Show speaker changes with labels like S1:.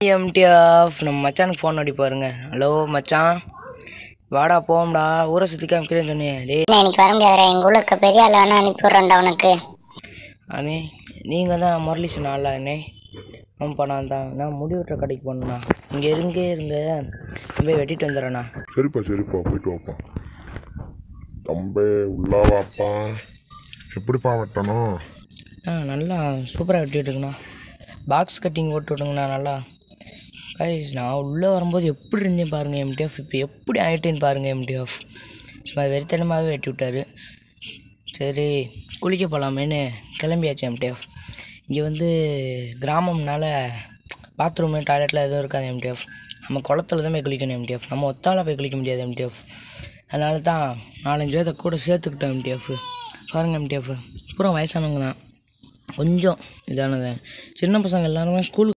S1: MDF நம்ம மச்சானுக்கு phone அடி பாருங்க ஹலோ மச்சான் வாடா போம்டா ஊரை சுற்றி காமிக்கிறேன்னு சொன்னேன் டேய்
S2: நான் இன்னைக்கு வர முடியாதுடா எங்கள் ஊரில் இருக்க பெரிய ஆள் வேணா அனுப்பி விட்றேன்டா உனக்கு
S1: அண்ணே நீங்கள் தான் முரளி சொன்னால அண்ணே ஆமாப்பா நான் தான் நான் முடி வெட்டுற கடைக்கு போகணுண்ணா இங்கே இருங்க இருங்க போய் வெட்டிட்டு வந்துடுறேண்ணா
S3: சரிப்பா சரிப்பா போயிட்டு வாப்பா தம்பே உள்ளா வாப்பா எப்படிப்பா வெட்டணும்
S1: ஆ நல்லா சூப்பராக வெட்டி விட்டுங்கண்ணா பாக்ஸ் கட்டிங் போட்டு விட்டுங்கண்ணா நல்லா கைஸ் நான் உள்ளே வரும்போது எப்படி இருந்தேன் பாருங்கள் எம்டிஎஃப் இப்போ எப்படி ஆகிட்டேன்னு பாருங்கள் எம்டிஎஃப் சும்மா வெறித்தனமாகவே வெட்டி விட்டாரு சரி குளிக்க போகலாமேன்னு கிளம்பியாச்சு எம்டிஎஃப் இங்கே வந்து கிராமம்னால பாத்ரூமு டாய்லெட்டில் எதுவும் இருக்காது எம்டிஎஃப் நம்ம குளத்துல தான் போய் குளிக்கணும் எம்டிஎஃப் நம்ம ஒத்தால போய் குளிக்க முடியாது எம்டிஎஃப் அதனால தான் நாலஞ்சு பேர்த்த கூட சேர்த்துக்கிட்டோம் எம்டிஎஃப் பாருங்கள் எம்டிஎஃப் பூரா வயசானவங்க தான் கொஞ்சம் இதானது சின்ன பசங்க எல்லாருமே ஸ்கூலுக்கு